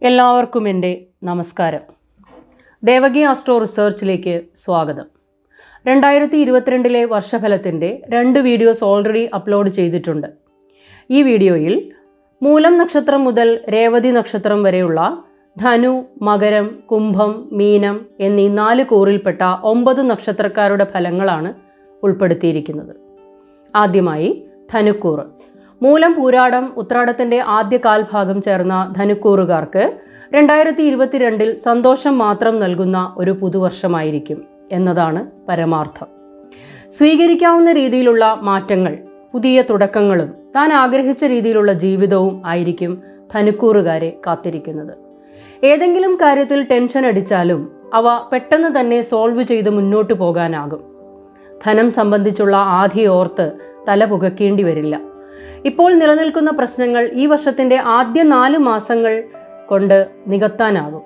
എല്ലാവർക്കും എൻ്റെ നമസ്കാരം ദേവകി ആസ്ട്രോ റിസർച്ചിലേക്ക് സ്വാഗതം രണ്ടായിരത്തി ഇരുപത്തിരണ്ടിലെ വർഷഫലത്തിൻ്റെ രണ്ട് വീഡിയോസ് ഓൾറെഡി അപ്ലോഡ് ചെയ്തിട്ടുണ്ട് ഈ വീഡിയോയിൽ മൂലം നക്ഷത്രം മുതൽ രേവതി നക്ഷത്രം വരെയുള്ള ധനു മകരം കുംഭം മീനം എന്നീ നാല് കൂറിൽപ്പെട്ട ഒമ്പത് നക്ഷത്രക്കാരുടെ ഫലങ്ങളാണ് ഉൾപ്പെടുത്തിയിരിക്കുന്നത് ആദ്യമായി ധനുക്കൂറ് മൂലം പൂരാടം ഉത്രാടത്തിന്റെ ആദ്യ കാൽഭാഗം ചേർന്ന ധനുക്കൂറുകാർക്ക് രണ്ടായിരത്തി ഇരുപത്തിരണ്ടിൽ സന്തോഷം മാത്രം നൽകുന്ന ഒരു പുതുവർഷമായിരിക്കും എന്നതാണ് പരമാർത്ഥം സ്വീകരിക്കാവുന്ന രീതിയിലുള്ള മാറ്റങ്ങൾ പുതിയ തുടക്കങ്ങളും താൻ ആഗ്രഹിച്ച രീതിയിലുള്ള ജീവിതവും ആയിരിക്കും ധനുക്കൂറുകാരെ കാത്തിരിക്കുന്നത് ഏതെങ്കിലും കാര്യത്തിൽ ടെൻഷൻ അടിച്ചാലും അവ പെട്ടെന്ന് തന്നെ സോൾവ് ചെയ്ത് മുന്നോട്ട് പോകാനാകും ധനം സംബന്ധിച്ചുള്ള ആധി ഓർത്ത് തല പുകയ്ക്കേണ്ടി വരില്ല ഇപ്പോൾ നിലനിൽക്കുന്ന പ്രശ്നങ്ങൾ ഈ വർഷത്തിൻ്റെ ആദ്യ നാല് മാസങ്ങൾ കൊണ്ട് നികത്താനാകും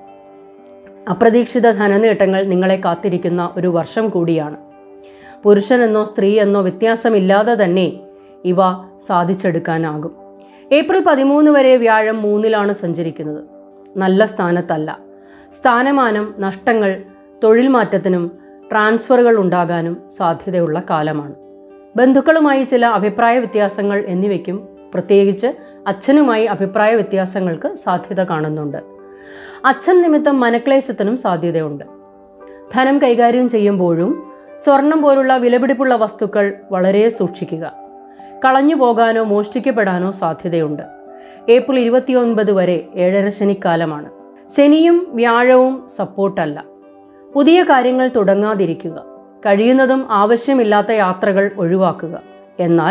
അപ്രതീക്ഷിത ധനനേട്ടങ്ങൾ നിങ്ങളെ കാത്തിരിക്കുന്ന ഒരു വർഷം കൂടിയാണ് പുരുഷനെന്നോ സ്ത്രീ എന്നോ വ്യത്യാസമില്ലാതെ തന്നെ ഇവ സാധിച്ചെടുക്കാനാകും ഏപ്രിൽ പതിമൂന്ന് വരെ വ്യാഴം മൂന്നിലാണ് സഞ്ചരിക്കുന്നത് നല്ല സ്ഥാനത്തല്ല സ്ഥാനമാനം നഷ്ടങ്ങൾ തൊഴിൽ മാറ്റത്തിനും ട്രാൻസ്ഫറുകൾ ഉണ്ടാകാനും സാധ്യതയുള്ള കാലമാണ് ബന്ധുക്കളുമായി ചില അഭിപ്രായ വ്യത്യാസങ്ങൾ എന്നിവയ്ക്കും പ്രത്യേകിച്ച് അച്ഛനുമായി അഭിപ്രായ വ്യത്യാസങ്ങൾക്ക് സാധ്യത കാണുന്നുണ്ട് അച്ഛൻ നിമിത്തം മനക്ലേശത്തിനും സാധ്യതയുണ്ട് ധനം കൈകാര്യം ചെയ്യുമ്പോഴും സ്വർണം പോലുള്ള വിലപിടിപ്പുള്ള വസ്തുക്കൾ വളരെ സൂക്ഷിക്കുക കളഞ്ഞു പോകാനോ മോഷ്ടിക്കപ്പെടാനോ സാധ്യതയുണ്ട് ഏപ്രിൽ ഇരുപത്തിയൊൻപത് വരെ ഏഴര ശനിക്കാലമാണ് ശനിയും വ്യാഴവും സപ്പോർട്ടല്ല പുതിയ കാര്യങ്ങൾ തുടങ്ങാതിരിക്കുക കഴിയുന്നതും ആവശ്യമില്ലാത്ത യാത്രകൾ ഒഴിവാക്കുക എന്നാൽ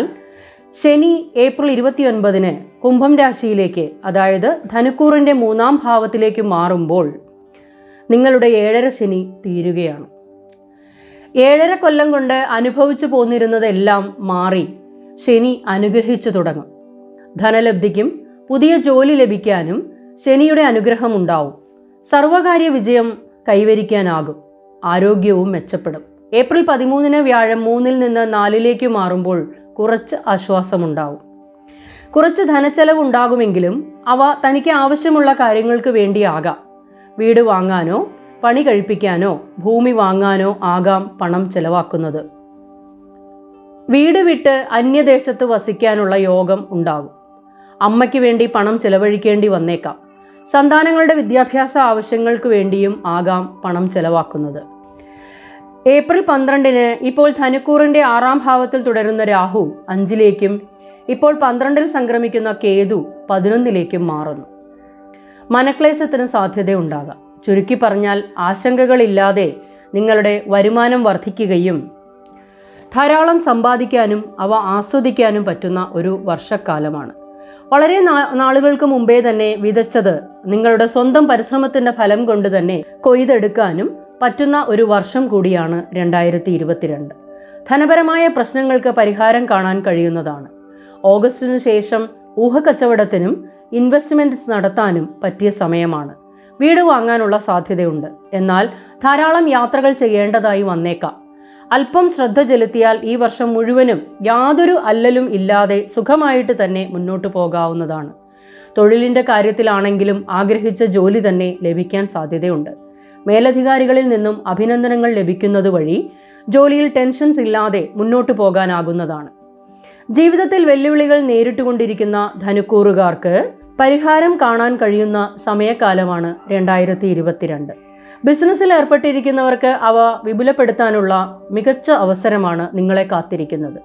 ശനി ഏപ്രിൽ ഇരുപത്തിയൊൻപതിന് കുംഭം രാശിയിലേക്ക് അതായത് ധനുക്കൂറിൻ്റെ മൂന്നാം ഭാവത്തിലേക്ക് മാറുമ്പോൾ നിങ്ങളുടെ ഏഴര ശനി തീരുകയാണ് ഏഴര കൊല്ലം കൊണ്ട് അനുഭവിച്ചു പോന്നിരുന്നതെല്ലാം മാറി ശനി അനുഗ്രഹിച്ചു തുടങ്ങും ധനലബ്ധിക്കും പുതിയ ജോലി ലഭിക്കാനും ശനിയുടെ അനുഗ്രഹം ഉണ്ടാവും സർവകാര്യ വിജയം കൈവരിക്കാനാകും ആരോഗ്യവും മെച്ചപ്പെടും ഏപ്രിൽ പതിമൂന്നിന് വ്യാഴം മൂന്നിൽ നിന്ന് നാലിലേക്ക് മാറുമ്പോൾ കുറച്ച് ആശ്വാസമുണ്ടാവും കുറച്ച് ധനച്ചെലവ് ഉണ്ടാകുമെങ്കിലും അവ തനിക്ക് ആവശ്യമുള്ള കാര്യങ്ങൾക്ക് വേണ്ടിയാകാം വീട് വാങ്ങാനോ പണി കഴിപ്പിക്കാനോ ഭൂമി വാങ്ങാനോ ആകാം പണം ചെലവാക്കുന്നത് വീട് വിട്ട് അന്യദേശത്ത് വസിക്കാനുള്ള യോഗം ഉണ്ടാകും അമ്മയ്ക്ക് വേണ്ടി പണം ചെലവഴിക്കേണ്ടി വന്നേക്കാം സന്താനങ്ങളുടെ വിദ്യാഭ്യാസ ആവശ്യങ്ങൾക്ക് വേണ്ടിയും ആകാം പണം ചെലവാക്കുന്നത് ഏപ്രിൽ പന്ത്രണ്ടിന് ഇപ്പോൾ ധനുക്കൂറിൻ്റെ ആറാം ഭാവത്തിൽ തുടരുന്ന രാഹു അഞ്ചിലേക്കും ഇപ്പോൾ പന്ത്രണ്ടിൽ സംക്രമിക്കുന്ന കേതു പതിനൊന്നിലേക്കും മാറുന്നു മനക്ലേശത്തിന് സാധ്യതയുണ്ടാകാം ചുരുക്കി പറഞ്ഞാൽ ആശങ്കകളില്ലാതെ നിങ്ങളുടെ വരുമാനം വർദ്ധിക്കുകയും ധാരാളം സമ്പാദിക്കാനും അവ ആസ്വദിക്കാനും പറ്റുന്ന ഒരു വർഷക്കാലമാണ് വളരെ നാ- നാളുകൾക്ക് മുമ്പേ തന്നെ വിതച്ചത് നിങ്ങളുടെ സ്വന്തം പരിശ്രമത്തിന്റെ ഫലം കൊണ്ട് തന്നെ കൊയ്തെടുക്കാനും പറ്റുന്ന ഒരു വർഷം കൂടിയാണ് രണ്ടായിരത്തി ഇരുപത്തിരണ്ട് ധനപരമായ പ്രശ്നങ്ങൾക്ക് പരിഹാരം കാണാൻ കഴിയുന്നതാണ് ഓഗസ്റ്റിനു ശേഷം ഊഹക്കച്ചവടത്തിനും ഇൻവെസ്റ്റ്മെന്റ്സ് നടത്താനും പറ്റിയ സമയമാണ് വീട് വാങ്ങാനുള്ള സാധ്യതയുണ്ട് എന്നാൽ ധാരാളം യാത്രകൾ ചെയ്യേണ്ടതായി വന്നേക്കാം അല്പം ശ്രദ്ധ ചെലുത്തിയാൽ ഈ വർഷം മുഴുവനും യാതൊരു അല്ലലും ഇല്ലാതെ സുഖമായിട്ട് തന്നെ മുന്നോട്ട് പോകാവുന്നതാണ് തൊഴിലിൻ്റെ കാര്യത്തിലാണെങ്കിലും ആഗ്രഹിച്ച ജോലി തന്നെ ലഭിക്കാൻ സാധ്യതയുണ്ട് മേലധികാരികളിൽ നിന്നും അഭിനന്ദനങ്ങൾ ലഭിക്കുന്നത് വഴി ജോലിയിൽ ടെൻഷൻസ് ഇല്ലാതെ മുന്നോട്ട് പോകാനാകുന്നതാണ് ജീവിതത്തിൽ വെല്ലുവിളികൾ നേരിട്ടുകൊണ്ടിരിക്കുന്ന ധനുക്കൂറുകാർക്ക് പരിഹാരം കാണാൻ കഴിയുന്ന സമയകാലമാണ് രണ്ടായിരത്തി ഇരുപത്തിരണ്ട് ബിസിനസ്സിൽ ഏർപ്പെട്ടിരിക്കുന്നവർക്ക് അവ വിപുലപ്പെടുത്താനുള്ള മികച്ച അവസരമാണ് നിങ്ങളെ കാത്തിരിക്കുന്നത്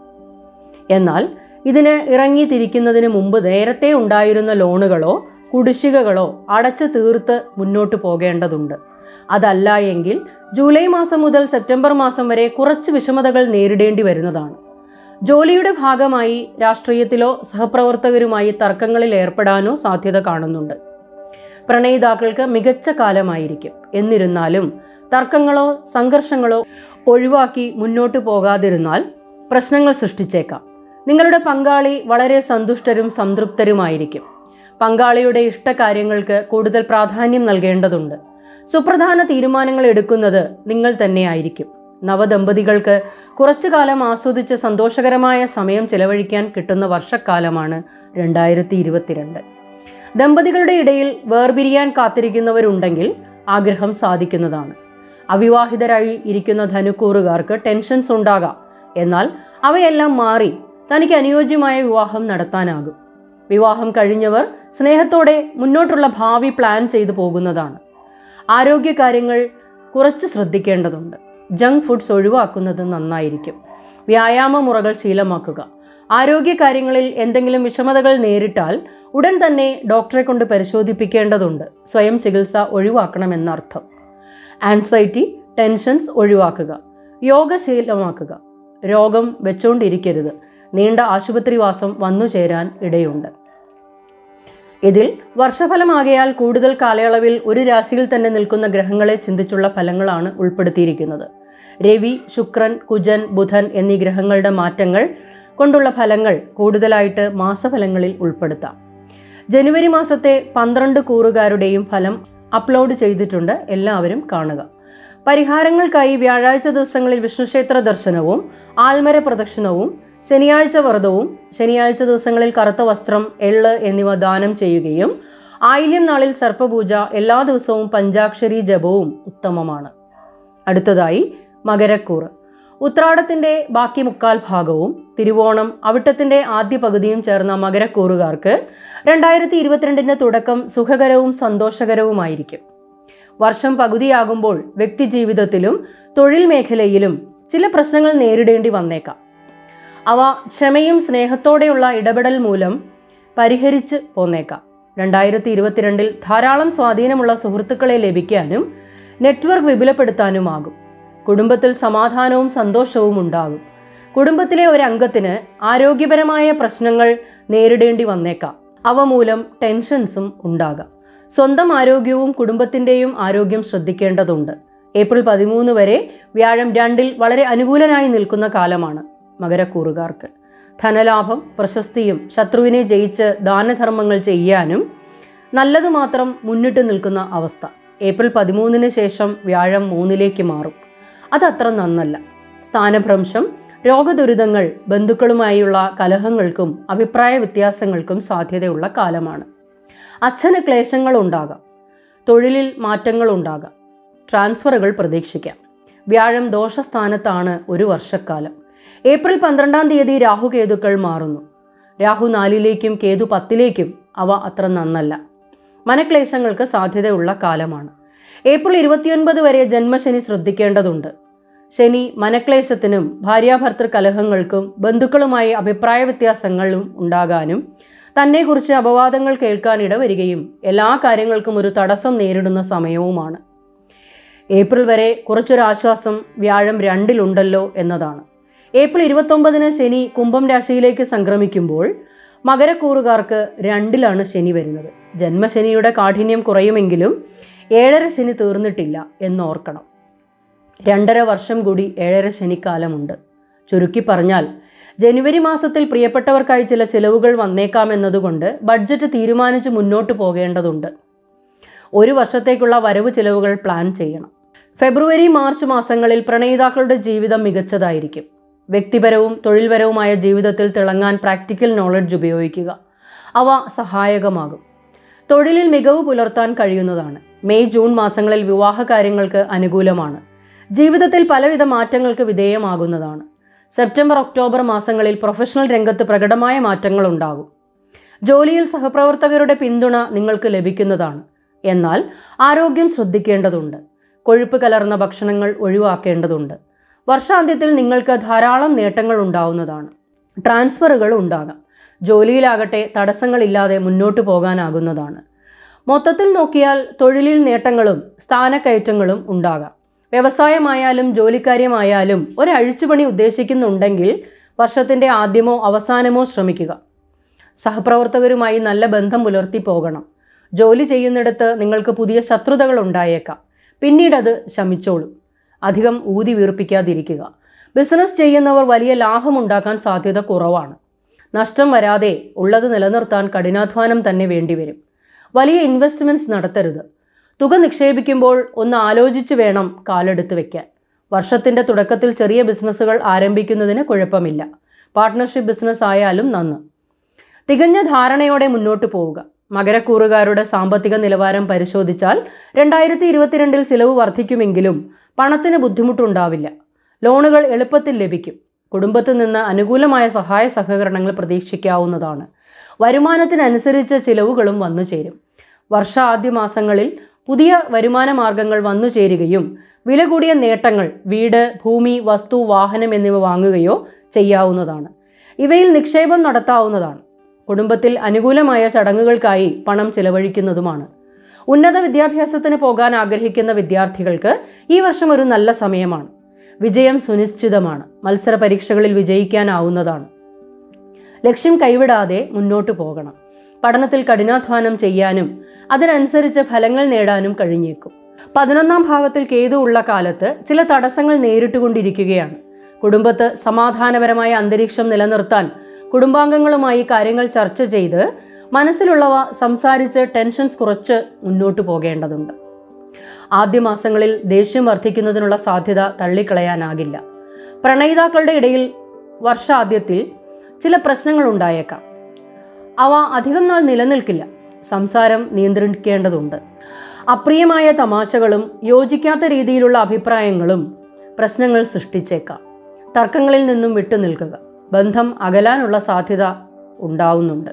എന്നാൽ ഇതിന് ഇറങ്ങി തിരിക്കുന്നതിന് മുമ്പ് നേരത്തെ ഉണ്ടായിരുന്ന ലോണുകളോ കുടിശ്ശികകളോ അടച്ചു തീർത്ത് മുന്നോട്ട് പോകേണ്ടതുണ്ട് അതല്ല എങ്കിൽ ജൂലൈ മാസം മുതൽ സെപ്റ്റംബർ മാസം വരെ കുറച്ച് വിഷമതകൾ നേരിടേണ്ടി വരുന്നതാണ് ജോലിയുടെ ഭാഗമായി രാഷ്ട്രീയത്തിലോ സഹപ്രവർത്തകരുമായി തർക്കങ്ങളിൽ ഏർപ്പെടാനോ സാധ്യത കാണുന്നുണ്ട് പ്രണയിതാക്കൾക്ക് മികച്ച കാലമായിരിക്കും എന്നിരുന്നാലും തർക്കങ്ങളോ സംഘർഷങ്ങളോ ഒഴിവാക്കി മുന്നോട്ട് പോകാതിരുന്നാൽ പ്രശ്നങ്ങൾ സൃഷ്ടിച്ചേക്കാം നിങ്ങളുടെ പങ്കാളി വളരെ സന്തുഷ്ടരും സംതൃപ്തരുമായിരിക്കും പങ്കാളിയുടെ ഇഷ്ടകാര്യങ്ങൾക്ക് കൂടുതൽ പ്രാധാന്യം നൽകേണ്ടതുണ്ട് സുപ്രധാന തീരുമാനങ്ങൾ എടുക്കുന്നത് നിങ്ങൾ തന്നെയായിരിക്കും നവദമ്പതികൾക്ക് കുറച്ചു കാലം ആസ്വദിച്ച് സന്തോഷകരമായ സമയം ചെലവഴിക്കാൻ കിട്ടുന്ന വർഷക്കാലമാണ് രണ്ടായിരത്തി ഇരുപത്തിരണ്ട് ദമ്പതികളുടെ ഇടയിൽ വേർപിരിയാൻ കാത്തിരിക്കുന്നവരുണ്ടെങ്കിൽ ആഗ്രഹം സാധിക്കുന്നതാണ് അവിവാഹിതരായി ഇരിക്കുന്ന ധനുക്കൂറുകാർക്ക് ടെൻഷൻസ് ഉണ്ടാകാം എന്നാൽ അവയെല്ലാം മാറി തനിക്ക് അനുയോജ്യമായ വിവാഹം നടത്താനാകും വിവാഹം കഴിഞ്ഞവർ സ്നേഹത്തോടെ മുന്നോട്ടുള്ള ഭാവി പ്ലാൻ ചെയ്തു പോകുന്നതാണ് ആരോഗ്യകാര്യങ്ങൾ കുറച്ച് ശ്രദ്ധിക്കേണ്ടതുണ്ട് ജങ്ക് ഫുഡ്സ് ഒഴിവാക്കുന്നത് നന്നായിരിക്കും വ്യായാമ മുറകൾ ശീലമാക്കുക ആരോഗ്യകാര്യങ്ങളിൽ എന്തെങ്കിലും വിഷമതകൾ നേരിട്ടാൽ ഉടൻ തന്നെ ഡോക്ടറെ കൊണ്ട് പരിശോധിപ്പിക്കേണ്ടതുണ്ട് സ്വയം ചികിത്സ ഒഴിവാക്കണമെന്നർത്ഥം ആൻസൈറ്റി ടെൻഷൻസ് ഒഴിവാക്കുക യോഗ ശീലമാക്കുക രോഗം വെച്ചുകൊണ്ടിരിക്കരുത് നീണ്ട ആശുപത്രിവാസം വന്നു ചേരാൻ ഇടയുണ്ട് ഇതിൽ വർഷഫലമാകയാൽ കൂടുതൽ കാലയളവിൽ ഒരു രാശിയിൽ തന്നെ നിൽക്കുന്ന ഗ്രഹങ്ങളെ ചിന്തിച്ചുള്ള ഫലങ്ങളാണ് ഉൾപ്പെടുത്തിയിരിക്കുന്നത് രവി ശുക്രൻ കുജൻ ബുധൻ എന്നീ ഗ്രഹങ്ങളുടെ മാറ്റങ്ങൾ കൊണ്ടുള്ള ഫലങ്ങൾ കൂടുതലായിട്ട് മാസഫലങ്ങളിൽ ഉൾപ്പെടുത്താം ജനുവരി മാസത്തെ പന്ത്രണ്ട് കൂറുകാരുടെയും ഫലം അപ്ലോഡ് ചെയ്തിട്ടുണ്ട് എല്ലാവരും കാണുക പരിഹാരങ്ങൾക്കായി വ്യാഴാഴ്ച ദിവസങ്ങളിൽ വിഷ്ണുക്ഷേത്ര ദർശനവും ആൽമര പ്രദക്ഷിണവും ശനിയാഴ്ച വ്രതവും ശനിയാഴ്ച ദിവസങ്ങളിൽ കറുത്ത വസ്ത്രം എള്ള് എന്നിവ ദാനം ചെയ്യുകയും ആയില്യം നാളിൽ സർപ്പപൂജ എല്ലാ ദിവസവും പഞ്ചാക്ഷരി ജപവും ഉത്തമമാണ് അടുത്തതായി മകരക്കൂറ് ഉത്രാടത്തിന്റെ ബാക്കി മുക്കാൽ ഭാഗവും തിരുവോണം അവിട്ടത്തിന്റെ ആദ്യ പകുതിയും ചേർന്ന മകരക്കൂറുകാർക്ക് രണ്ടായിരത്തി ഇരുപത്തിരണ്ടിന്റെ തുടക്കം സുഖകരവും സന്തോഷകരവുമായിരിക്കും വർഷം പകുതിയാകുമ്പോൾ വ്യക്തിജീവിതത്തിലും തൊഴിൽ മേഖലയിലും ചില പ്രശ്നങ്ങൾ നേരിടേണ്ടി വന്നേക്കാം അവ ക്ഷമയും സ്നേഹത്തോടെയുള്ള ഇടപെടൽ മൂലം പരിഹരിച്ച് പോന്നേക്കാം രണ്ടായിരത്തി ഇരുപത്തിരണ്ടിൽ ധാരാളം സ്വാധീനമുള്ള സുഹൃത്തുക്കളെ ലഭിക്കാനും നെറ്റ്വർക്ക് വിപുലപ്പെടുത്താനുമാകും കുടുംബത്തിൽ സമാധാനവും സന്തോഷവും ഉണ്ടാകും കുടുംബത്തിലെ ഒരു അംഗത്തിന് ആരോഗ്യപരമായ പ്രശ്നങ്ങൾ നേരിടേണ്ടി വന്നേക്കാം അവ മൂലം ടെൻഷൻസും ഉണ്ടാകാം സ്വന്തം ആരോഗ്യവും കുടുംബത്തിൻ്റെയും ആരോഗ്യം ശ്രദ്ധിക്കേണ്ടതുണ്ട് ഏപ്രിൽ പതിമൂന്ന് വരെ വ്യാഴം രണ്ടിൽ വളരെ അനുകൂലനായി നിൽക്കുന്ന കാലമാണ് മകരക്കൂറുകാർക്ക് ധനലാഭം പ്രശസ്തിയും ശത്രുവിനെ ജയിച്ച് ദാനധർമ്മങ്ങൾ ചെയ്യാനും നല്ലത് മാത്രം മുന്നിട്ട് നിൽക്കുന്ന അവസ്ഥ ഏപ്രിൽ പതിമൂന്നിന് ശേഷം വ്യാഴം മൂന്നിലേക്ക് മാറും അതത്ര നന്നല്ല സ്ഥാനഭ്രംശം രോഗദുരിതങ്ങൾ ബന്ധുക്കളുമായുള്ള കലഹങ്ങൾക്കും അഭിപ്രായ വ്യത്യാസങ്ങൾക്കും സാധ്യതയുള്ള കാലമാണ് അച്ഛന് ക്ലേശങ്ങൾ ഉണ്ടാകാം തൊഴിലിൽ മാറ്റങ്ങൾ ഉണ്ടാകാം ട്രാൻസ്ഫറുകൾ പ്രതീക്ഷിക്കാം വ്യാഴം ദോഷസ്ഥാനത്താണ് ഒരു വർഷക്കാലം ഏപ്രിൽ പന്ത്രണ്ടാം തീയതി രാഹുകേതുക്കൾ മാറുന്നു രാഹു നാലിലേക്കും കേതു പത്തിലേക്കും അവ അത്ര നന്നല്ല മനക്ലേശങ്ങൾക്ക് സാധ്യതയുള്ള കാലമാണ് ഏപ്രിൽ ഇരുപത്തിയൊൻപത് വരെ ജന്മശനി ശ്രദ്ധിക്കേണ്ടതുണ്ട് ശനി മനക്ലേശത്തിനും ഭാര്യാഭർത്തൃ കലഹങ്ങൾക്കും ബന്ധുക്കളുമായി അഭിപ്രായ വ്യത്യാസങ്ങളും ഉണ്ടാകാനും തന്നെക്കുറിച്ച് അപവാദങ്ങൾ കേൾക്കാൻ ഇടവരികയും എല്ലാ കാര്യങ്ങൾക്കും ഒരു തടസ്സം നേരിടുന്ന സമയവുമാണ് ഏപ്രിൽ വരെ കുറച്ചൊരാശ്വാസം വ്യാഴം രണ്ടിലുണ്ടല്ലോ എന്നതാണ് ഏപ്രിൽ ഇരുപത്തൊമ്പതിന് ശനി കുംഭം രാശിയിലേക്ക് സംക്രമിക്കുമ്പോൾ മകരക്കൂറുകാർക്ക് രണ്ടിലാണ് ശനി വരുന്നത് ജന്മശനിയുടെ കാഠിന്യം കുറയുമെങ്കിലും ഏഴര ശനി തീർന്നിട്ടില്ല എന്നോർക്കണം രണ്ടര വർഷം കൂടി ഏഴര ശനിക്കാലമുണ്ട് ചുരുക്കി പറഞ്ഞാൽ ജനുവരി മാസത്തിൽ പ്രിയപ്പെട്ടവർക്കായി ചില ചിലവുകൾ വന്നേക്കാമെന്നതുകൊണ്ട് ബഡ്ജറ്റ് തീരുമാനിച്ച് മുന്നോട്ട് പോകേണ്ടതുണ്ട് ഒരു വർഷത്തേക്കുള്ള വരവ് ചിലവുകൾ പ്ലാൻ ചെയ്യണം ഫെബ്രുവരി മാർച്ച് മാസങ്ങളിൽ പ്രണയിതാക്കളുടെ ജീവിതം മികച്ചതായിരിക്കും വ്യക്തിപരവും തൊഴിൽപരവുമായ ജീവിതത്തിൽ തിളങ്ങാൻ പ്രാക്ടിക്കൽ നോളജ് ഉപയോഗിക്കുക അവ സഹായകമാകും തൊഴിലിൽ മികവ് പുലർത്താൻ കഴിയുന്നതാണ് മെയ് ജൂൺ മാസങ്ങളിൽ വിവാഹ കാര്യങ്ങൾക്ക് അനുകൂലമാണ് ജീവിതത്തിൽ പലവിധ മാറ്റങ്ങൾക്ക് വിധേയമാകുന്നതാണ് സെപ്റ്റംബർ ഒക്ടോബർ മാസങ്ങളിൽ പ്രൊഫഷണൽ രംഗത്ത് പ്രകടമായ മാറ്റങ്ങൾ ഉണ്ടാകും ജോലിയിൽ സഹപ്രവർത്തകരുടെ പിന്തുണ നിങ്ങൾക്ക് ലഭിക്കുന്നതാണ് എന്നാൽ ആരോഗ്യം ശ്രദ്ധിക്കേണ്ടതുണ്ട് കൊഴുപ്പ് കലർന്ന ഭക്ഷണങ്ങൾ ഒഴിവാക്കേണ്ടതുണ്ട് വർഷാന്ത്യത്തിൽ നിങ്ങൾക്ക് ധാരാളം നേട്ടങ്ങൾ ഉണ്ടാവുന്നതാണ് ട്രാൻസ്ഫറുകൾ ഉണ്ടാകാം ജോലിയിലാകട്ടെ തടസ്സങ്ങളില്ലാതെ മുന്നോട്ട് പോകാനാകുന്നതാണ് മൊത്തത്തിൽ നോക്കിയാൽ തൊഴിലിൽ നേട്ടങ്ങളും സ്ഥാനക്കയറ്റങ്ങളും ഉണ്ടാകാം വ്യവസായമായാലും ജോലിക്കാര്യമായാലും ഒരു അഴിച്ചുപണി ഉദ്ദേശിക്കുന്നുണ്ടെങ്കിൽ വർഷത്തിൻ്റെ ആദ്യമോ അവസാനമോ ശ്രമിക്കുക സഹപ്രവർത്തകരുമായി നല്ല ബന്ധം പുലർത്തി പോകണം ജോലി ചെയ്യുന്നിടത്ത് നിങ്ങൾക്ക് പുതിയ ശത്രുതകൾ ഉണ്ടായേക്കാം പിന്നീട് അത് ശമിച്ചോളും അധികം ഊതി വീർപ്പിക്കാതിരിക്കുക ബിസിനസ് ചെയ്യുന്നവർ വലിയ ലാഭമുണ്ടാക്കാൻ സാധ്യത കുറവാണ് നഷ്ടം വരാതെ ഉള്ളത് നിലനിർത്താൻ കഠിനാധ്വാനം തന്നെ വേണ്ടിവരും വലിയ ഇൻവെസ്റ്റ്മെൻറ്റ്സ് നടത്തരുത് തുക നിക്ഷേപിക്കുമ്പോൾ ഒന്ന് ആലോചിച്ച് വേണം കാലെടുത്ത് വെക്കാൻ വർഷത്തിൻ്റെ തുടക്കത്തിൽ ചെറിയ ബിസിനസ്സുകൾ ആരംഭിക്കുന്നതിന് കുഴപ്പമില്ല പാർട്ട്ണർഷിപ്പ് ബിസിനസ് ആയാലും നന്ന് തികഞ്ഞ ധാരണയോടെ മുന്നോട്ട് പോവുക മകരക്കൂറുകാരുടെ സാമ്പത്തിക നിലവാരം പരിശോധിച്ചാൽ രണ്ടായിരത്തി ഇരുപത്തിരണ്ടിൽ ചിലവ് വർദ്ധിക്കുമെങ്കിലും പണത്തിന് ബുദ്ധിമുട്ടുണ്ടാവില്ല ലോണുകൾ എളുപ്പത്തിൽ ലഭിക്കും കുടുംബത്തിൽ നിന്ന് അനുകൂലമായ സഹായ സഹകരണങ്ങൾ പ്രതീക്ഷിക്കാവുന്നതാണ് വരുമാനത്തിനനുസരിച്ച് ചിലവുകളും വന്നു ചേരും വർഷ ആദ്യ മാസങ്ങളിൽ പുതിയ വരുമാന മാർഗങ്ങൾ വന്നു ചേരുകയും വില കൂടിയ നേട്ടങ്ങൾ വീട് ഭൂമി വസ്തു വാഹനം എന്നിവ വാങ്ങുകയോ ചെയ്യാവുന്നതാണ് ഇവയിൽ നിക്ഷേപം നടത്താവുന്നതാണ് കുടുംബത്തിൽ അനുകൂലമായ ചടങ്ങുകൾക്കായി പണം ചിലവഴിക്കുന്നതുമാണ് ഉന്നത വിദ്യാഭ്യാസത്തിന് പോകാൻ ആഗ്രഹിക്കുന്ന വിദ്യാർത്ഥികൾക്ക് ഈ വർഷം ഒരു നല്ല സമയമാണ് വിജയം സുനിശ്ചിതമാണ് മത്സര പരീക്ഷകളിൽ വിജയിക്കാനാവുന്നതാണ് ലക്ഷ്യം കൈവിടാതെ മുന്നോട്ട് പോകണം പഠനത്തിൽ കഠിനാധ്വാനം ചെയ്യാനും അതിനനുസരിച്ച് ഫലങ്ങൾ നേടാനും കഴിഞ്ഞേക്കും പതിനൊന്നാം ഭാവത്തിൽ കേതു ഉള്ള കാലത്ത് ചില തടസ്സങ്ങൾ നേരിട്ടുകൊണ്ടിരിക്കുകയാണ് കുടുംബത്ത് സമാധാനപരമായ അന്തരീക്ഷം നിലനിർത്താൻ കുടുംബാംഗങ്ങളുമായി കാര്യങ്ങൾ ചർച്ച ചെയ്ത് മനസ്സിലുള്ളവ സംസാരിച്ച് ടെൻഷൻസ് കുറച്ച് മുന്നോട്ട് പോകേണ്ടതുണ്ട് ആദ്യ മാസങ്ങളിൽ ദേഷ്യം വർദ്ധിക്കുന്നതിനുള്ള സാധ്യത തള്ളിക്കളയാനാകില്ല പ്രണയിതാക്കളുടെ ഇടയിൽ വർഷാദ്യത്തിൽ ചില പ്രശ്നങ്ങൾ ഉണ്ടായേക്കാം അവ അധികം നാൾ നിലനിൽക്കില്ല സംസാരം നിയന്ത്രിക്കേണ്ടതുണ്ട് അപ്രിയമായ തമാശകളും യോജിക്കാത്ത രീതിയിലുള്ള അഭിപ്രായങ്ങളും പ്രശ്നങ്ങൾ സൃഷ്ടിച്ചേക്കാം തർക്കങ്ങളിൽ നിന്നും വിട്ടുനിൽക്കുക ബന്ധം അകലാനുള്ള സാധ്യത ഉണ്ടാവുന്നുണ്ട്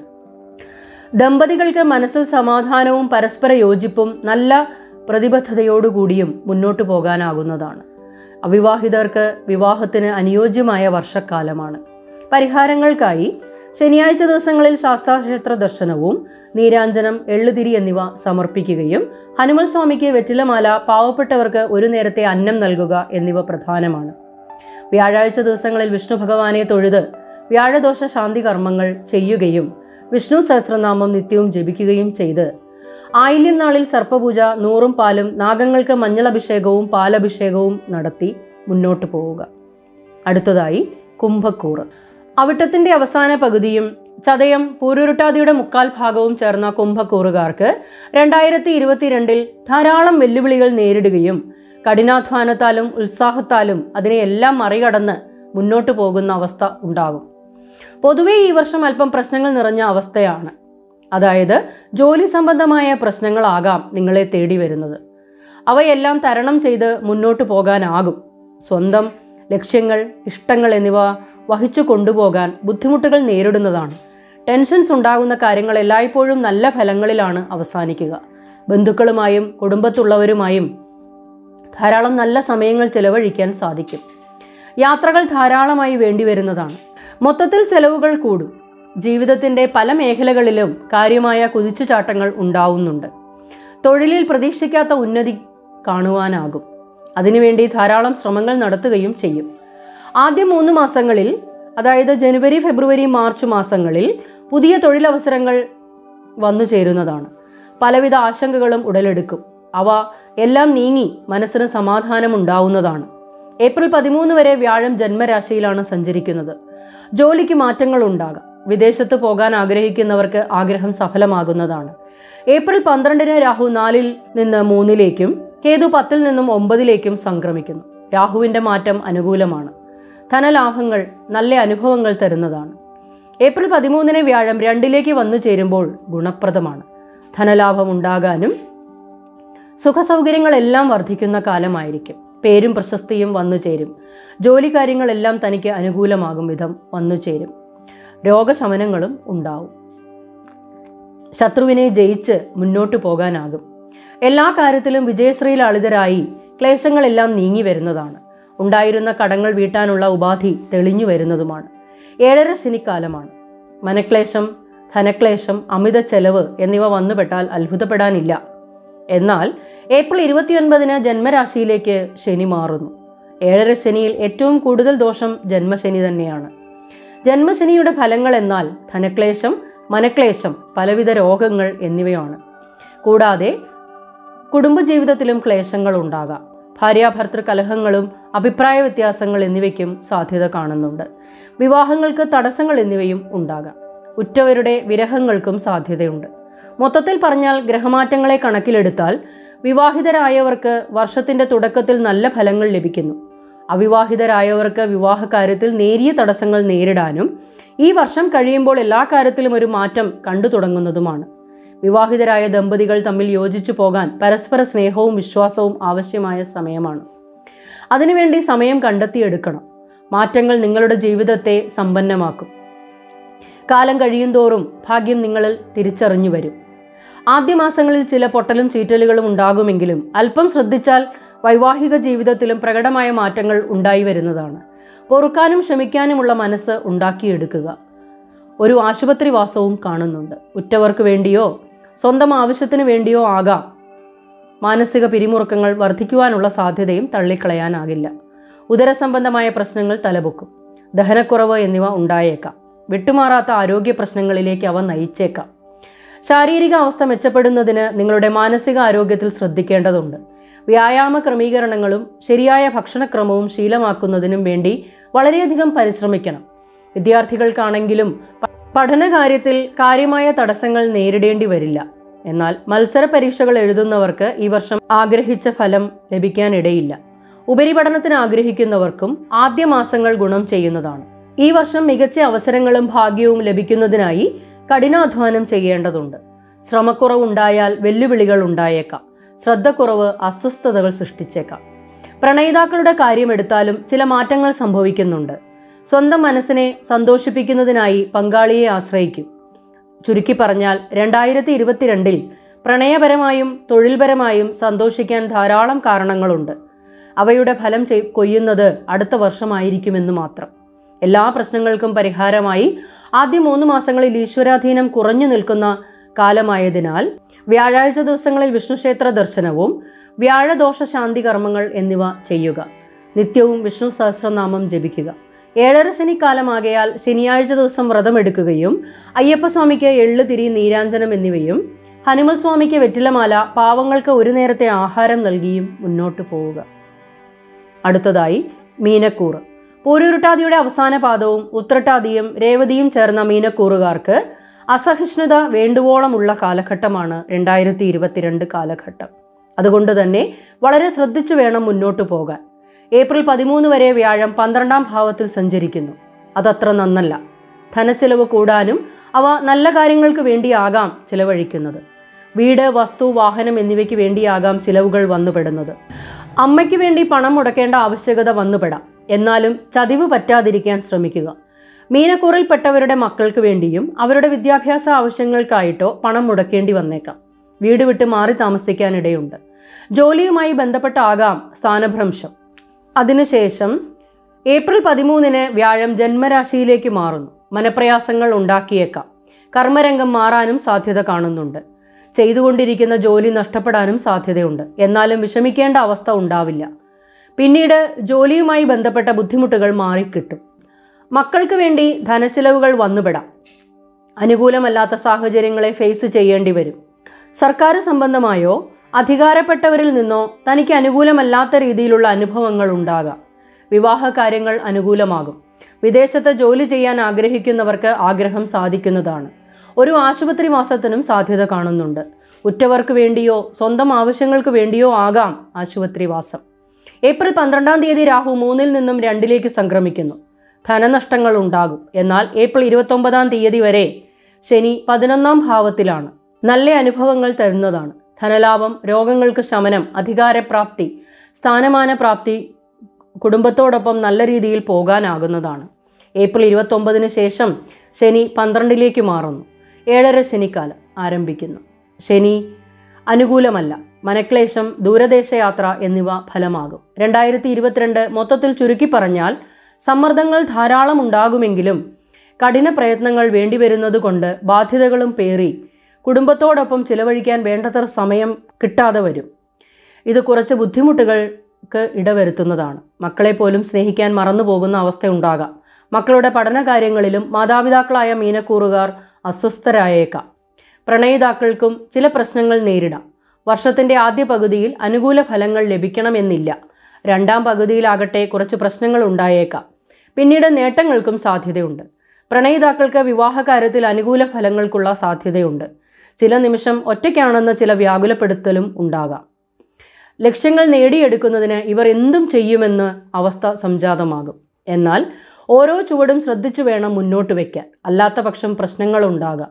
ദമ്പതികൾക്ക് മനസ്സിൽ സമാധാനവും പരസ്പര യോജിപ്പും നല്ല പ്രതിബദ്ധതയോടുകൂടിയും മുന്നോട്ടു പോകാനാകുന്നതാണ് അവിവാഹിതർക്ക് വിവാഹത്തിന് അനുയോജ്യമായ വർഷക്കാലമാണ് പരിഹാരങ്ങൾക്കായി ശനിയാഴ്ച ദിവസങ്ങളിൽ ശാസ്താക്ഷേത്ര ദർശനവും നീരാഞ്ജനം എള്ളുതിരി എന്നിവ സമർപ്പിക്കുകയും ഹനുമൽ സ്വാമിക്ക് വെറ്റിലമാല പാവപ്പെട്ടവർക്ക് ഒരു നേരത്തെ അന്നം നൽകുക എന്നിവ പ്രധാനമാണ് വ്യാഴാഴ്ച ദിവസങ്ങളിൽ വിഷ്ണു ഭഗവാനെ തൊഴുത് വ്യാഴദോഷ ശാന്തി കർമ്മങ്ങൾ ചെയ്യുകയും വിഷ്ണു സഹസ്രനാമം നിത്യവും ജപിക്കുകയും ചെയ്ത് ആയില്യം നാളിൽ സർപ്പപൂജ നൂറും പാലും നാഗങ്ങൾക്ക് മഞ്ഞളഭിഷേകവും പാലഭിഷേകവും നടത്തി മുന്നോട്ട് പോവുക അടുത്തതായി കുംഭക്കൂറ് അവിട്ടത്തിന്റെ അവസാന പകുതിയും ചതയം പൂരുരുട്ടാതിയുടെ മുക്കാൽ ഭാഗവും ചേർന്ന കുംഭക്കൂറുകാർക്ക് രണ്ടായിരത്തി ഇരുപത്തിരണ്ടിൽ ധാരാളം വെല്ലുവിളികൾ നേരിടുകയും കഠിനാധ്വാനത്താലും ഉത്സാഹത്താലും അതിനെയെല്ലാം മറികടന്ന് മുന്നോട്ട് പോകുന്ന അവസ്ഥ ഉണ്ടാകും പൊതുവേ ഈ വർഷം അല്പം പ്രശ്നങ്ങൾ നിറഞ്ഞ അവസ്ഥയാണ് അതായത് ജോലി സംബന്ധമായ പ്രശ്നങ്ങളാകാം നിങ്ങളെ തേടി വരുന്നത് അവയെല്ലാം തരണം ചെയ്ത് മുന്നോട്ട് പോകാനാകും സ്വന്തം ലക്ഷ്യങ്ങൾ ഇഷ്ടങ്ങൾ എന്നിവ വഹിച്ചു കൊണ്ടുപോകാൻ ബുദ്ധിമുട്ടുകൾ നേരിടുന്നതാണ് ടെൻഷൻസ് ഉണ്ടാകുന്ന കാര്യങ്ങൾ എല്ലായ്പ്പോഴും നല്ല ഫലങ്ങളിലാണ് അവസാനിക്കുക ബന്ധുക്കളുമായും കുടുംബത്തുള്ളവരുമായും ധാരാളം നല്ല സമയങ്ങൾ ചെലവഴിക്കാൻ സാധിക്കും യാത്രകൾ ധാരാളമായി വേണ്ടി വരുന്നതാണ് മൊത്തത്തിൽ ചെലവുകൾ കൂടും ജീവിതത്തിൻ്റെ പല മേഖലകളിലും കാര്യമായ കുതിച്ചുചാട്ടങ്ങൾ ഉണ്ടാവുന്നുണ്ട് തൊഴിലിൽ പ്രതീക്ഷിക്കാത്ത ഉന്നതി കാണുവാനാകും അതിനുവേണ്ടി ധാരാളം ശ്രമങ്ങൾ നടത്തുകയും ചെയ്യും ആദ്യ മൂന്ന് മാസങ്ങളിൽ അതായത് ജനുവരി ഫെബ്രുവരി മാർച്ച് മാസങ്ങളിൽ പുതിയ തൊഴിലവസരങ്ങൾ വന്നു ചേരുന്നതാണ് പലവിധ ആശങ്കകളും ഉടലെടുക്കും അവ എല്ലാം നീങ്ങി മനസ്സിന് സമാധാനമുണ്ടാവുന്നതാണ് ഏപ്രിൽ പതിമൂന്ന് വരെ വ്യാഴം ജന്മരാശിയിലാണ് സഞ്ചരിക്കുന്നത് ജോലിക്ക് മാറ്റങ്ങൾ ഉണ്ടാകാം വിദേശത്ത് പോകാൻ ആഗ്രഹിക്കുന്നവർക്ക് ആഗ്രഹം സഫലമാകുന്നതാണ് ഏപ്രിൽ പന്ത്രണ്ടിന് രാഹു നാലിൽ നിന്ന് മൂന്നിലേക്കും കേതു പത്തിൽ നിന്നും ഒമ്പതിലേക്കും സംക്രമിക്കുന്നു രാഹുവിൻ്റെ മാറ്റം അനുകൂലമാണ് ധനലാഭങ്ങൾ നല്ല അനുഭവങ്ങൾ തരുന്നതാണ് ഏപ്രിൽ പതിമൂന്നിന് വ്യാഴം രണ്ടിലേക്ക് വന്നു ചേരുമ്പോൾ ഗുണപ്രദമാണ് ധനലാഭം ഉണ്ടാകാനും സുഖസൗകര്യങ്ങളെല്ലാം വർദ്ധിക്കുന്ന കാലമായിരിക്കും പേരും പ്രശസ്തിയും വന്നു ചേരും ജോലി കാര്യങ്ങളെല്ലാം തനിക്ക് അനുകൂലമാകും വിധം വന്നു ചേരും രോഗശമനങ്ങളും ഉണ്ടാവും ശത്രുവിനെ ജയിച്ച് മുന്നോട്ട് പോകാനാകും എല്ലാ കാര്യത്തിലും വിജയശ്രീലാളിതരായി ക്ലേശങ്ങളെല്ലാം നീങ്ങി വരുന്നതാണ് ഉണ്ടായിരുന്ന കടങ്ങൾ വീട്ടാനുള്ള ഉപാധി തെളിഞ്ഞു വരുന്നതുമാണ് ഏഴര ശനിക്കാലമാണ് മനക്ലേശം ധനക്ലേശം അമിത ചെലവ് എന്നിവ വന്നുപെട്ടാൽ അത്ഭുതപ്പെടാനില്ല എന്നാൽ ഏപ്രിൽ ഇരുപത്തിയൊൻപതിന് ജന്മരാശിയിലേക്ക് ശനി മാറുന്നു ഏഴര ശനിയിൽ ഏറ്റവും കൂടുതൽ ദോഷം ജന്മശനി തന്നെയാണ് ജന്മശനിയുടെ ഫലങ്ങൾ എന്നാൽ ധനക്ലേശം മനക്ലേശം പലവിധ രോഗങ്ങൾ എന്നിവയാണ് കൂടാതെ കുടുംബജീവിതത്തിലും ക്ലേശങ്ങൾ ഉണ്ടാകാം ഭാര്യാഭർത്തൃ കലഹങ്ങളും അഭിപ്രായ വ്യത്യാസങ്ങൾ എന്നിവയ്ക്കും സാധ്യത കാണുന്നുണ്ട് വിവാഹങ്ങൾക്ക് തടസ്സങ്ങൾ എന്നിവയും ഉണ്ടാകാം ഉറ്റവരുടെ വിരഹങ്ങൾക്കും സാധ്യതയുണ്ട് മൊത്തത്തിൽ പറഞ്ഞാൽ ഗ്രഹമാറ്റങ്ങളെ കണക്കിലെടുത്താൽ വിവാഹിതരായവർക്ക് വർഷത്തിന്റെ തുടക്കത്തിൽ നല്ല ഫലങ്ങൾ ലഭിക്കുന്നു അവിവാഹിതരായവർക്ക് വിവാഹകാര്യത്തിൽ നേരിയ തടസ്സങ്ങൾ നേരിടാനും ഈ വർഷം കഴിയുമ്പോൾ എല്ലാ കാര്യത്തിലും ഒരു മാറ്റം കണ്ടു തുടങ്ങുന്നതുമാണ് വിവാഹിതരായ ദമ്പതികൾ തമ്മിൽ യോജിച്ചു പോകാൻ പരസ്പര സ്നേഹവും വിശ്വാസവും ആവശ്യമായ സമയമാണ് അതിനുവേണ്ടി സമയം കണ്ടെത്തിയെടുക്കണം മാറ്റങ്ങൾ നിങ്ങളുടെ ജീവിതത്തെ സമ്പന്നമാക്കും കാലം കഴിയുന്തോറും ഭാഗ്യം നിങ്ങളിൽ തിരിച്ചറിഞ്ഞു വരും ആദ്യ മാസങ്ങളിൽ ചില പൊട്ടലും ചീറ്റലുകളും ഉണ്ടാകുമെങ്കിലും അല്പം ശ്രദ്ധിച്ചാൽ വൈവാഹിക ജീവിതത്തിലും പ്രകടമായ മാറ്റങ്ങൾ ഉണ്ടായി വരുന്നതാണ് പൊറുക്കാനും ക്ഷമിക്കാനുമുള്ള മനസ്സ് ഉണ്ടാക്കിയെടുക്കുക ഒരു ആശുപത്രിവാസവും കാണുന്നുണ്ട് ഉറ്റവർക്ക് വേണ്ടിയോ സ്വന്തം ആവശ്യത്തിന് വേണ്ടിയോ ആകാം മാനസിക പിരിമുറുക്കങ്ങൾ വർദ്ധിക്കുവാനുള്ള സാധ്യതയും തള്ളിക്കളയാനാകില്ല ഉദരസംബന്ധമായ പ്രശ്നങ്ങൾ തലപൊക്കും ദഹനക്കുറവ് എന്നിവ ഉണ്ടായേക്കാം വിട്ടുമാറാത്ത ആരോഗ്യ പ്രശ്നങ്ങളിലേക്ക് അവ നയിച്ചേക്കാം ശാരീരിക അവസ്ഥ മെച്ചപ്പെടുന്നതിന് നിങ്ങളുടെ മാനസിക ആരോഗ്യത്തിൽ ശ്രദ്ധിക്കേണ്ടതുണ്ട് വ്യായാമ ക്രമീകരണങ്ങളും ശരിയായ ഭക്ഷണക്രമവും ശീലമാക്കുന്നതിനും വേണ്ടി വളരെയധികം പരിശ്രമിക്കണം വിദ്യാർത്ഥികൾക്കാണെങ്കിലും പ- പഠനകാര്യത്തിൽ കാര്യമായ തടസ്സങ്ങൾ നേരിടേണ്ടി വരില്ല എന്നാൽ മത്സര പരീക്ഷകൾ എഴുതുന്നവർക്ക് ഈ വർഷം ആഗ്രഹിച്ച ഫലം ലഭിക്കാനിടയില്ല ഉപരിപഠനത്തിന് ആഗ്രഹിക്കുന്നവർക്കും ആദ്യ മാസങ്ങൾ ഗുണം ചെയ്യുന്നതാണ് ഈ വർഷം മികച്ച അവസരങ്ങളും ഭാഗ്യവും ലഭിക്കുന്നതിനായി കഠിനാധ്വാനം ചെയ്യേണ്ടതുണ്ട് ശ്രമക്കുറവുണ്ടായാൽ വെല്ലുവിളികൾ ഉണ്ടായേക്കാം ശ്രദ്ധക്കുറവ് അസ്വസ്ഥതകൾ സൃഷ്ടിച്ചേക്കാം പ്രണയിതാക്കളുടെ കാര്യമെടുത്താലും ചില മാറ്റങ്ങൾ സംഭവിക്കുന്നുണ്ട് സ്വന്തം മനസ്സിനെ സന്തോഷിപ്പിക്കുന്നതിനായി പങ്കാളിയെ ആശ്രയിക്കും ചുരുക്കി പറഞ്ഞാൽ രണ്ടായിരത്തി ഇരുപത്തിരണ്ടിൽ പ്രണയപരമായും തൊഴിൽപരമായും സന്തോഷിക്കാൻ ധാരാളം കാരണങ്ങളുണ്ട് അവയുടെ ഫലം ചെയ് കൊയ്യുന്നത് അടുത്ത വർഷമായിരിക്കുമെന്ന് മാത്രം എല്ലാ പ്രശ്നങ്ങൾക്കും പരിഹാരമായി ആദ്യ മൂന്ന് മാസങ്ങളിൽ ഈശ്വരാധീനം കുറഞ്ഞു നിൽക്കുന്ന കാലമായതിനാൽ വ്യാഴാഴ്ച ദിവസങ്ങളിൽ വിഷ്ണുക്ഷേത്ര ദർശനവും വ്യാഴദോഷ ശാന്തി കർമ്മങ്ങൾ എന്നിവ ചെയ്യുക നിത്യവും വിഷ്ണു സഹസ്രനാമം ജപിക്കുക ഏഴര ശനിക്കാലമാകയാൽ ശനിയാഴ്ച ദിവസം വ്രതമെടുക്കുകയും അയ്യപ്പസ്വാമിക്ക് എള്ള് തിരി നീരാഞ്ജനം എന്നിവയും ഹനുമൽ സ്വാമിക്ക് വെറ്റിലമാല പാവങ്ങൾക്ക് ഒരു നേരത്തെ ആഹാരം നൽകിയും മുന്നോട്ട് പോവുക അടുത്തതായി മീനക്കൂറ് പൂരുരുട്ടാതിയുടെ അവസാന പാദവും ഉത്രട്ടാതിയും രേവതിയും ചേർന്ന മീനക്കൂറുകാർക്ക് അസഹിഷ്ണുത വേണ്ടുവോളമുള്ള കാലഘട്ടമാണ് രണ്ടായിരത്തി ഇരുപത്തിരണ്ട് കാലഘട്ടം അതുകൊണ്ട് തന്നെ വളരെ ശ്രദ്ധിച്ചു വേണം മുന്നോട്ട് പോകാൻ ഏപ്രിൽ പതിമൂന്ന് വരെ വ്യാഴം പന്ത്രണ്ടാം ഭാവത്തിൽ സഞ്ചരിക്കുന്നു അതത്ര നന്നല്ല ധനച്ചെലവ് കൂടാനും അവ നല്ല കാര്യങ്ങൾക്ക് വേണ്ടിയാകാം ചിലവഴിക്കുന്നത് വീട് വസ്തു വാഹനം എന്നിവയ്ക്ക് വേണ്ടിയാകാം ചിലവുകൾ വന്നുപെടുന്നത് അമ്മയ്ക്ക് വേണ്ടി പണം മുടക്കേണ്ട ആവശ്യകത വന്നുപെടാം എന്നാലും ചതിവ് പറ്റാതിരിക്കാൻ ശ്രമിക്കുക മീനക്കൂറിൽപ്പെട്ടവരുടെ മക്കൾക്ക് വേണ്ടിയും അവരുടെ വിദ്യാഭ്യാസ ആവശ്യങ്ങൾക്കായിട്ടോ പണം മുടക്കേണ്ടി വന്നേക്കാം വീട് വിട്ട് മാറി താമസിക്കാനിടയുണ്ട് ജോലിയുമായി ബന്ധപ്പെട്ടാകാം സ്ഥാനഭ്രംശം അതിനുശേഷം ഏപ്രിൽ പതിമൂന്നിന് വ്യാഴം ജന്മരാശിയിലേക്ക് മാറുന്നു മനപ്രയാസങ്ങൾ ഉണ്ടാക്കിയേക്കാം കർമ്മരംഗം മാറാനും സാധ്യത കാണുന്നുണ്ട് ചെയ്തുകൊണ്ടിരിക്കുന്ന ജോലി നഷ്ടപ്പെടാനും സാധ്യതയുണ്ട് എന്നാലും വിഷമിക്കേണ്ട അവസ്ഥ ഉണ്ടാവില്ല പിന്നീട് ജോലിയുമായി ബന്ധപ്പെട്ട ബുദ്ധിമുട്ടുകൾ മാറിക്കിട്ടും മക്കൾക്ക് വേണ്ടി ധനച്ചിലവുകൾ വന്നുപെടാം അനുകൂലമല്ലാത്ത സാഹചര്യങ്ങളെ ഫേസ് ചെയ്യേണ്ടി വരും സർക്കാർ സംബന്ധമായോ അധികാരപ്പെട്ടവരിൽ നിന്നോ തനിക്ക് അനുകൂലമല്ലാത്ത രീതിയിലുള്ള അനുഭവങ്ങൾ ഉണ്ടാകാം വിവാഹ കാര്യങ്ങൾ അനുകൂലമാകും വിദേശത്ത് ജോലി ചെയ്യാൻ ആഗ്രഹിക്കുന്നവർക്ക് ആഗ്രഹം സാധിക്കുന്നതാണ് ഒരു ആശുപത്രി വാസത്തിനും സാധ്യത കാണുന്നുണ്ട് ഉറ്റവർക്ക് വേണ്ടിയോ സ്വന്തം ആവശ്യങ്ങൾക്ക് വേണ്ടിയോ ആകാം ആശുപത്രി വാസം ഏപ്രിൽ പന്ത്രണ്ടാം തീയതി രാഹു മൂന്നിൽ നിന്നും രണ്ടിലേക്ക് സംക്രമിക്കുന്നു ധനനഷ്ടങ്ങൾ ഉണ്ടാകും എന്നാൽ ഏപ്രിൽ ഇരുപത്തൊമ്പതാം തീയതി വരെ ശനി പതിനൊന്നാം ഭാവത്തിലാണ് നല്ല അനുഭവങ്ങൾ തരുന്നതാണ് ധനലാഭം രോഗങ്ങൾക്ക് ശമനം അധികാരപ്രാപ്തി സ്ഥാനമാന പ്രാപ്തി കുടുംബത്തോടൊപ്പം നല്ല രീതിയിൽ പോകാനാകുന്നതാണ് ഏപ്രിൽ ഇരുപത്തൊമ്പതിന് ശേഷം ശനി പന്ത്രണ്ടിലേക്ക് മാറുന്നു ഏഴര ശനിക്കാലം ആരംഭിക്കുന്നു ശനി അനുകൂലമല്ല മനക്ലേശം ദൂരദേശയാത്ര എന്നിവ ഫലമാകും രണ്ടായിരത്തി ഇരുപത്തിരണ്ട് മൊത്തത്തിൽ ചുരുക്കി പറഞ്ഞാൽ സമ്മർദ്ദങ്ങൾ ധാരാളം ഉണ്ടാകുമെങ്കിലും കഠിന പ്രയത്നങ്ങൾ വേണ്ടിവരുന്നത് കൊണ്ട് ബാധ്യതകളും പേറി കുടുംബത്തോടൊപ്പം ചിലവഴിക്കാൻ വേണ്ടത്ര സമയം കിട്ടാതെ വരും ഇത് കുറച്ച് ബുദ്ധിമുട്ടുകൾക്ക് ഇടവരുത്തുന്നതാണ് മക്കളെ പോലും സ്നേഹിക്കാൻ മറന്നു പോകുന്ന അവസ്ഥയുണ്ടാകാം മക്കളുടെ പഠനകാര്യങ്ങളിലും മാതാപിതാക്കളായ മീനക്കൂറുകാർ അസ്വസ്ഥരായേക്കാം പ്രണയിതാക്കൾക്കും ചില പ്രശ്നങ്ങൾ നേരിടാം വർഷത്തിൻ്റെ ആദ്യ പകുതിയിൽ അനുകൂല ഫലങ്ങൾ ലഭിക്കണമെന്നില്ല രണ്ടാം പകുതിയിലാകട്ടെ കുറച്ച് പ്രശ്നങ്ങൾ ഉണ്ടായേക്കാം പിന്നീട് നേട്ടങ്ങൾക്കും സാധ്യതയുണ്ട് പ്രണയിതാക്കൾക്ക് വിവാഹകാര്യത്തിൽ അനുകൂല ഫലങ്ങൾക്കുള്ള സാധ്യതയുണ്ട് ചില നിമിഷം ഒറ്റയ്ക്കാണെന്ന ചില വ്യാകുലപ്പെടുത്തലും ഉണ്ടാകാം ലക്ഷ്യങ്ങൾ നേടിയെടുക്കുന്നതിന് ഇവർ എന്തും ചെയ്യുമെന്ന് അവസ്ഥ സംജാതമാകും എന്നാൽ ഓരോ ചുവടും ശ്രദ്ധിച്ചു വേണം മുന്നോട്ട് വയ്ക്കാൻ അല്ലാത്ത പക്ഷം പ്രശ്നങ്ങൾ ഉണ്ടാകാം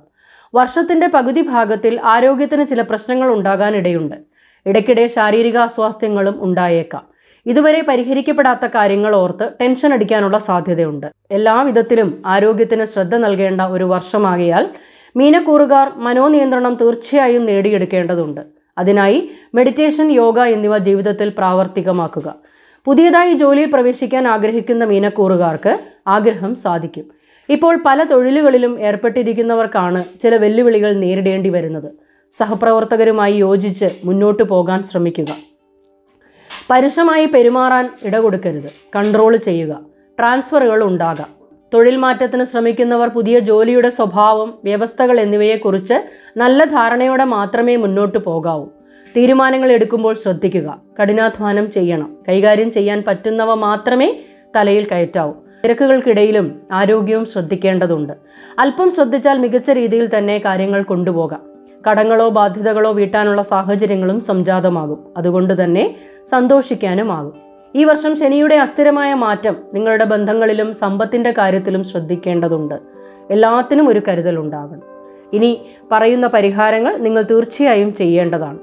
വർഷത്തിന്റെ പകുതി ഭാഗത്തിൽ ആരോഗ്യത്തിന് ചില പ്രശ്നങ്ങൾ ഉണ്ടാകാനിടയുണ്ട് ഇടയ്ക്കിടെ ശാരീരിക അസ്വാസ്ഥ്യങ്ങളും ഉണ്ടായേക്കാം ഇതുവരെ പരിഹരിക്കപ്പെടാത്ത കാര്യങ്ങൾ ഓർത്ത് ടെൻഷൻ അടിക്കാനുള്ള സാധ്യതയുണ്ട് എല്ലാവിധത്തിലും ആരോഗ്യത്തിന് ശ്രദ്ധ നൽകേണ്ട ഒരു വർഷമാകിയാൽ മീനക്കൂറുകാർ മനോനിയന്ത്രണം തീർച്ചയായും നേടിയെടുക്കേണ്ടതുണ്ട് അതിനായി മെഡിറ്റേഷൻ യോഗ എന്നിവ ജീവിതത്തിൽ പ്രാവർത്തികമാക്കുക പുതിയതായി ജോലിയിൽ പ്രവേശിക്കാൻ ആഗ്രഹിക്കുന്ന മീനക്കൂറുകാർക്ക് ആഗ്രഹം സാധിക്കും ഇപ്പോൾ പല തൊഴിലുകളിലും ഏർപ്പെട്ടിരിക്കുന്നവർക്കാണ് ചില വെല്ലുവിളികൾ നേരിടേണ്ടി വരുന്നത് സഹപ്രവർത്തകരുമായി യോജിച്ച് മുന്നോട്ട് പോകാൻ ശ്രമിക്കുക പരുഷമായി പെരുമാറാൻ ഇടകൊടുക്കരുത് കൺട്രോൾ ചെയ്യുക ട്രാൻസ്ഫറുകൾ ഉണ്ടാകാം തൊഴിൽ മാറ്റത്തിന് ശ്രമിക്കുന്നവർ പുതിയ ജോലിയുടെ സ്വഭാവം വ്യവസ്ഥകൾ എന്നിവയെക്കുറിച്ച് നല്ല ധാരണയോടെ മാത്രമേ മുന്നോട്ട് പോകാവൂ തീരുമാനങ്ങൾ എടുക്കുമ്പോൾ ശ്രദ്ധിക്കുക കഠിനാധ്വാനം ചെയ്യണം കൈകാര്യം ചെയ്യാൻ പറ്റുന്നവ മാത്രമേ തലയിൽ കയറ്റാവൂ തിരക്കുകൾക്കിടയിലും ആരോഗ്യവും ശ്രദ്ധിക്കേണ്ടതുണ്ട് അല്പം ശ്രദ്ധിച്ചാൽ മികച്ച രീതിയിൽ തന്നെ കാര്യങ്ങൾ കൊണ്ടുപോകാം കടങ്ങളോ ബാധ്യതകളോ വീട്ടാനുള്ള സാഹചര്യങ്ങളും സംജാതമാകും അതുകൊണ്ട് തന്നെ സന്തോഷിക്കാനുമാകും ഈ വർഷം ശനിയുടെ അസ്ഥിരമായ മാറ്റം നിങ്ങളുടെ ബന്ധങ്ങളിലും സമ്പത്തിന്റെ കാര്യത്തിലും ശ്രദ്ധിക്കേണ്ടതുണ്ട് എല്ലാത്തിനും ഒരു കരുതലുണ്ടാകണം ഇനി പറയുന്ന പരിഹാരങ്ങൾ നിങ്ങൾ തീർച്ചയായും ചെയ്യേണ്ടതാണ്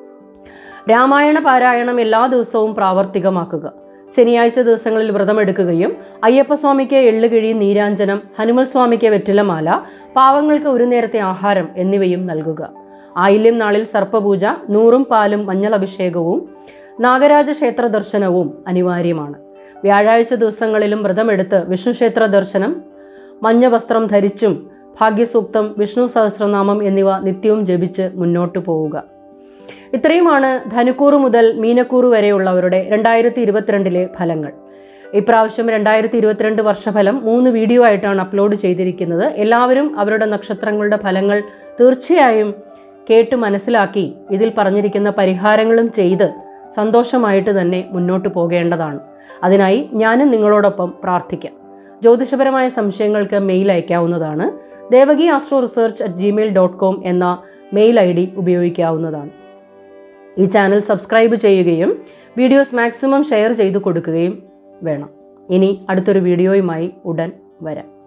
രാമായണ പാരായണം എല്ലാ ദിവസവും പ്രാവർത്തികമാക്കുക ശനിയാഴ്ച ദിവസങ്ങളിൽ വ്രതമെടുക്കുകയും അയ്യപ്പസ്വാമിക്ക് എള്ളുകിഴി നീരാഞ്ജനം ഹനുമൽ സ്വാമിക്ക് വെറ്റിലമാല പാവങ്ങൾക്ക് ഒരു നേരത്തെ ആഹാരം എന്നിവയും നൽകുക ആയില്യം നാളിൽ സർപ്പപൂജ നൂറും പാലും മഞ്ഞൾ അഭിഷേകവും നാഗരാജ ക്ഷേത്ര ദർശനവും അനിവാര്യമാണ് വ്യാഴാഴ്ച ദിവസങ്ങളിലും വ്രതമെടുത്ത് വിഷ്ണു ക്ഷേത്ര ദർശനം മഞ്ഞ വസ്ത്രം ധരിച്ചും ഭാഗ്യസൂക്തം വിഷ്ണു സഹസ്രനാമം എന്നിവ നിത്യവും ജപിച്ച് മുന്നോട്ടു പോവുക ഇത്രയുമാണ് ധനുക്കൂറ് മുതൽ മീനക്കൂറ് വരെയുള്ളവരുടെ രണ്ടായിരത്തി ഇരുപത്തിരണ്ടിലെ ഫലങ്ങൾ ഇപ്രാവശ്യം രണ്ടായിരത്തി ഇരുപത്തിരണ്ട് വർഷഫലം മൂന്ന് വീഡിയോ ആയിട്ടാണ് അപ്ലോഡ് ചെയ്തിരിക്കുന്നത് എല്ലാവരും അവരുടെ നക്ഷത്രങ്ങളുടെ ഫലങ്ങൾ തീർച്ചയായും കേട്ട് മനസ്സിലാക്കി ഇതിൽ പറഞ്ഞിരിക്കുന്ന പരിഹാരങ്ങളും ചെയ്ത് സന്തോഷമായിട്ട് തന്നെ മുന്നോട്ട് പോകേണ്ടതാണ് അതിനായി ഞാനും നിങ്ങളോടൊപ്പം പ്രാർത്ഥിക്കാം ജ്യോതിഷപരമായ സംശയങ്ങൾക്ക് മെയിൽ അയക്കാവുന്നതാണ് Devaki astro research at Gmail dot com എന്ന മെയിൽ ഐ ഡി ഉപയോഗിക്കാവുന്നതാണ് ഈ ചാനൽ സബ്സ്ക്രൈബ് ചെയ്യുകയും വീഡിയോസ് മാക്സിമം ഷെയർ ചെയ്തു കൊടുക്കുകയും വേണം ഇനി അടുത്തൊരു വീഡിയോയുമായി ഉടൻ വരാം